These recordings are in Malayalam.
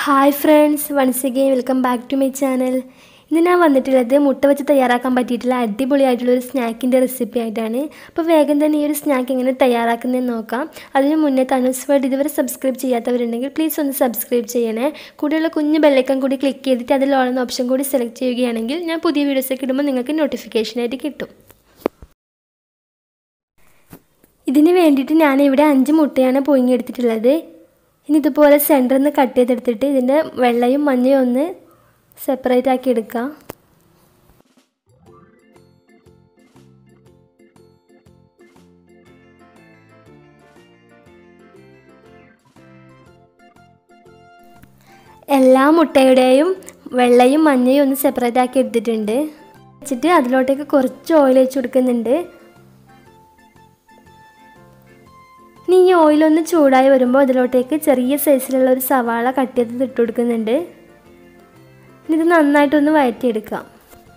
hi friends once again welcome back to my channel ഇന്ന് ഞാൻ വന്നിട്ടുള്ളത് മുട്ട വെച്ച് തയ്യാറാക്കാൻ പറ്റിയിട്ടുള്ള അടിപൊളിയായിട്ടുള്ള ഒരു സ്നാക്കിൻ്റെ റെസിപ്പി ആയിട്ടാണ് അപ്പോൾ വേഗം തന്നെ ഈ ഒരു സ്നാക്ക് എങ്ങനെ തയ്യാറാക്കുന്നതെന്ന് നോക്കാം അതിന് മുന്നേ തനുസ് വേർഡ് ഇതുവരെ സബ്സ്ക്രൈബ് ചെയ്യാത്തവരുണ്ടെങ്കിൽ പ്ലീസ് ഒന്ന് സബ്സ്ക്രൈബ് ചെയ്യണേ കൂടെയുള്ള കുഞ്ഞ് ബെല്ലൈക്കൺ കൂടി ക്ലിക്ക് ചെയ്തിട്ട് അതിൽ ഓളുന്ന ഓപ്ഷൻ കൂടി സെലക്ട് ചെയ്യുകയാണെങ്കിൽ ഞാൻ പുതിയ വീഡിയോസൊക്കെ ഇടുമ്പോൾ നിങ്ങൾക്ക് നോട്ടിഫിക്കേഷനായിട്ട് കിട്ടും ഇതിന് വേണ്ടിയിട്ട് ഞാനിവിടെ അഞ്ച് മുട്ടയാണ് പൊങ്ങിയെടുത്തിട്ടുള്ളത് ഇനി ഇതുപോലെ സെൻറ്ററിൽ നിന്ന് കട്ട് ചെയ്തെടുത്തിട്ട് ഇതിൻ്റെ വെള്ളയും മഞ്ഞയും ഒന്ന് സെപ്പറേറ്റ് ആക്കി എടുക്കാം എല്ലാ മുട്ടയുടെയും വെള്ളയും മഞ്ഞയും ഒന്ന് സെപ്പറേറ്റ് ആക്കി എടുത്തിട്ടുണ്ട് വെച്ചിട്ട് അതിലോട്ടേക്ക് കുറച്ച് ഓയിൽ വെച്ച് കൊടുക്കുന്നുണ്ട് ഇനി ഈ ഓയിലൊന്ന് ചൂടായി വരുമ്പോൾ അതിലോട്ടേക്ക് ചെറിയ സൈസിലുള്ള ഒരു സവാള കട്ട് ചെയ്ത് ഇട്ട് കൊടുക്കുന്നുണ്ട് ഇനി ഇത് നന്നായിട്ടൊന്ന് വഴറ്റിയെടുക്കാം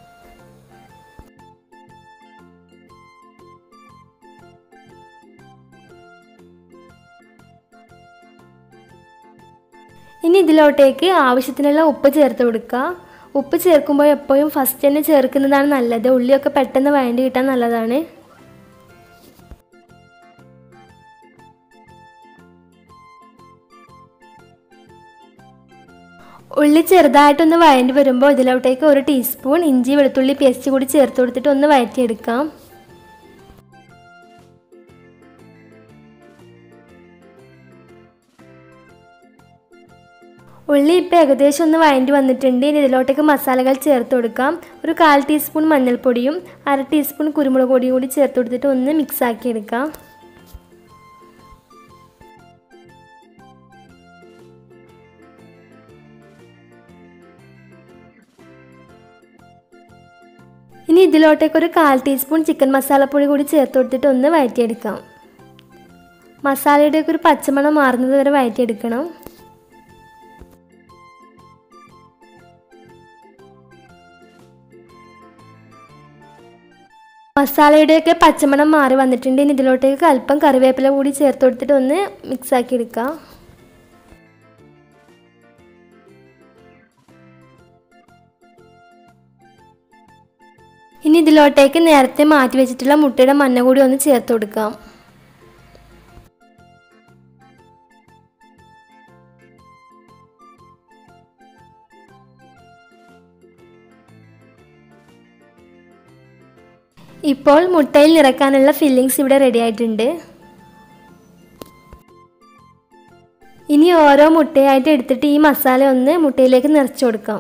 ഇനി ഇതിലോട്ടേക്ക് ആവശ്യത്തിനുള്ള ഉപ്പ് ചേർത്ത് കൊടുക്കുക ഉപ്പ് ചേർക്കുമ്പോൾ എപ്പോഴും ഫസ്റ്റ് തന്നെ ചേർക്കുന്നതാണ് നല്ലത് ഉള്ളിയൊക്കെ പെട്ടെന്ന് വഴണ്ടി കിട്ടാൻ നല്ലതാണ് ഉള്ളി ചെറുതായിട്ടൊന്ന് വഴണ്ടി വരുമ്പോൾ ഇതിലോട്ടേക്ക് ഒരു ടീസ്പൂൺ ഇഞ്ചി വെളുത്തുള്ളി പേസ്റ്റ് കൂടി ചേർത്ത് കൊടുത്തിട്ട് ഒന്ന് വഴറ്റിയെടുക്കാം ഉള്ളി ഇപ്പോൾ ഏകദേശം ഒന്ന് വഴണ്ടി വന്നിട്ടുണ്ട് ഇനി ഇതിലോട്ടേക്ക് മസാലകൾ ചേർത്ത് കൊടുക്കാം ഒരു കാൽ ടീസ്പൂൺ മഞ്ഞൾപ്പൊടിയും അര ടീസ്പൂൺ കുരുമുളക് പൊടിയും കൂടി ചേർത്ത് കൊടുത്തിട്ട് ഒന്ന് മിക്സ് ആക്കി എടുക്കാം ഇനി ഇതിലോട്ടേക്ക് ഒരു കാൽ ടീസ്പൂൺ ചിക്കൻ മസാലപ്പൊടി കൂടി ചേർത്ത് കൊടുത്തിട്ട് ഒന്ന് വഴറ്റിയെടുക്കാം മസാലയുടെയൊക്കെ ഒരു പച്ചമണം മാറുന്നത് വരെ വഴറ്റിയെടുക്കണം മസാലയുടെയൊക്കെ പച്ചമണം മാറി വന്നിട്ടുണ്ട് ഇനി ഇതിലോട്ടേക്ക് അല്പം കറിവേപ്പില കൂടി ചേർത്ത് കൊടുത്തിട്ട് ഒന്ന് മിക്സ് ആക്കി എടുക്കാം ഇനി ഇതിലോട്ടേക്ക് നേരത്തെ മാറ്റി വെച്ചിട്ടുള്ള മുട്ടയുടെ മഞ്ഞ കൂടി ഒന്ന് ചേർത്ത് കൊടുക്കാം ഇപ്പോൾ മുട്ടയിൽ നിറക്കാനുള്ള ഫില്ലിങ്സ് ഇവിടെ റെഡി ആയിട്ടുണ്ട് ഇനി ഓരോ മുട്ടയായിട്ട് എടുത്തിട്ട് ഈ മസാല ഒന്ന് മുട്ടയിലേക്ക് നിറച്ചു കൊടുക്കാം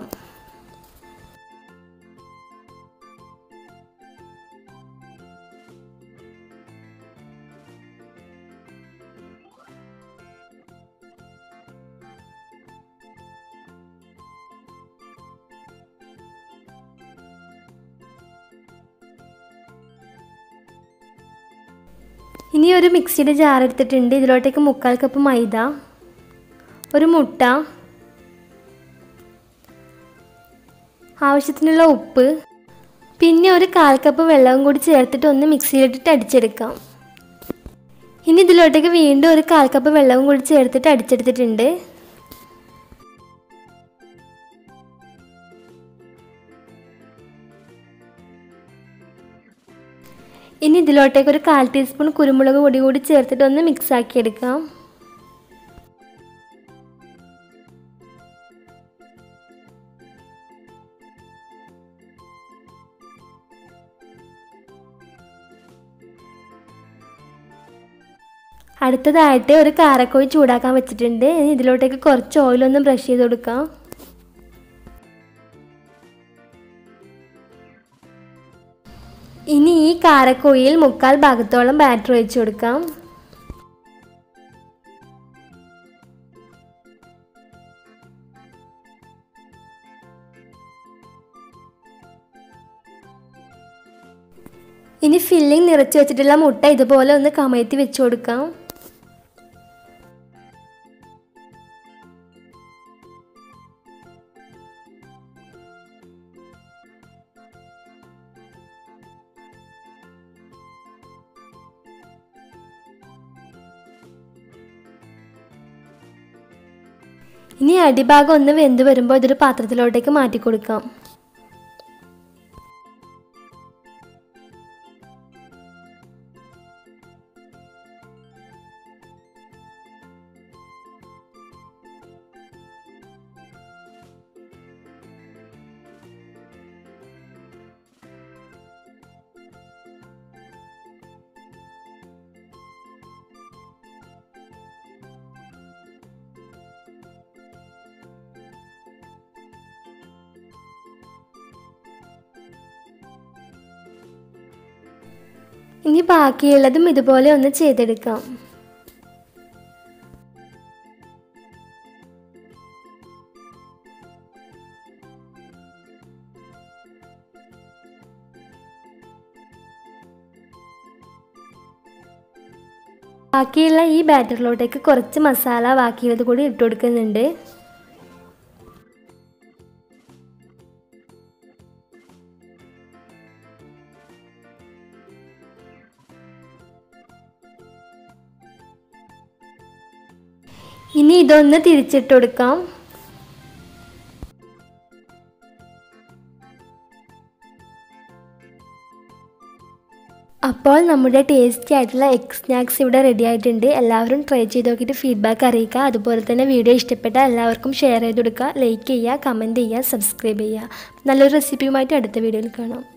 ഇനി ഒരു മിക്സിയുടെ ജാർ എടുത്തിട്ടുണ്ട് ഇതിലോട്ടേക്ക് മുക്കാൽ കപ്പ് മൈദ ഒരു മുട്ട ആവശ്യത്തിനുള്ള ഉപ്പ് പിന്നെ ഒരു കാൽ കപ്പ് വെള്ളവും കൂടി ചേർത്തിട്ട് ഒന്ന് മിക്സിയിലിട്ടിട്ട് അടിച്ചെടുക്കാം ഇനി ഇതിലോട്ടേക്ക് വീണ്ടും ഒരു കാൽ കപ്പ് വെള്ളവും കൂടി ചേർത്തിട്ട് അടിച്ചെടുത്തിട്ടുണ്ട് ഇനി ഇതിലോട്ടേക്ക് ഒരു കാൽ ടീസ്പൂൺ കുരുമുളക് പൊടി കൂടി ചേർത്തിട്ട് ഒന്ന് മിക്സ് ആക്കി എടുക്കാം അടുത്തതായിട്ട് ഒരു കാരക്കോഴി ചൂടാക്കാൻ വെച്ചിട്ടുണ്ട് ഇനി ഇതിലോട്ടേക്ക് കുറച്ച് ഓയിലൊന്ന് ബ്രഷ് ചെയ്ത് കൊടുക്കാം ഇനി ഈ കാരക്കോയിൽ മുക്കാൽ ഭാഗത്തോളം ബാറ്റർ ഒഴിച്ചു കൊടുക്കാം ഇനി ഫില്ലിംഗ് നിറച്ച് വെച്ചിട്ടുള്ള മുട്ട ഇതുപോലെ ഒന്ന് കമഴ്ത്തി വെച്ചു കൊടുക്കാം ഇനി അടിഭാഗം ഒന്ന് വെന്ത് വരുമ്പോൾ ഇതൊരു പാത്രത്തിലോട്ടേക്ക് മാറ്റി കൊടുക്കാം ഇനി ബാക്കിയുള്ളതും ഇതുപോലെ ഒന്ന് ചെയ്തെടുക്കാം ബാക്കിയുള്ള ഈ ബാറ്ററിലോട്ടേക്ക് കുറച്ച് മസാല ബാക്കിയുള്ളത് കൂടി ഇട്ട് കൊടുക്കുന്നുണ്ട് ഇനി ഇതൊന്ന് തിരിച്ചിട്ട് കൊടുക്കാം അപ്പോൾ നമ്മുടെ ടേസ്റ്റി ആയിട്ടുള്ള എഗ് സ്നാക്സ് ഇവിടെ റെഡി ആയിട്ടുണ്ട് എല്ലാവരും ട്രൈ ചെയ്ത് നോക്കിയിട്ട് ഫീഡ്ബാക്ക് അറിയിക്കുക അതുപോലെ തന്നെ വീഡിയോ ഇഷ്ടപ്പെട്ടാൽ എല്ലാവർക്കും ഷെയർ ചെയ്ത് കൊടുക്കുക ലൈക്ക് ചെയ്യുക കമൻറ്റ് ചെയ്യുക സബ്സ്ക്രൈബ് ചെയ്യുക നല്ലൊരു റെസിപ്പിയുമായിട്ട് അടുത്ത വീഡിയോയിൽ കാണാം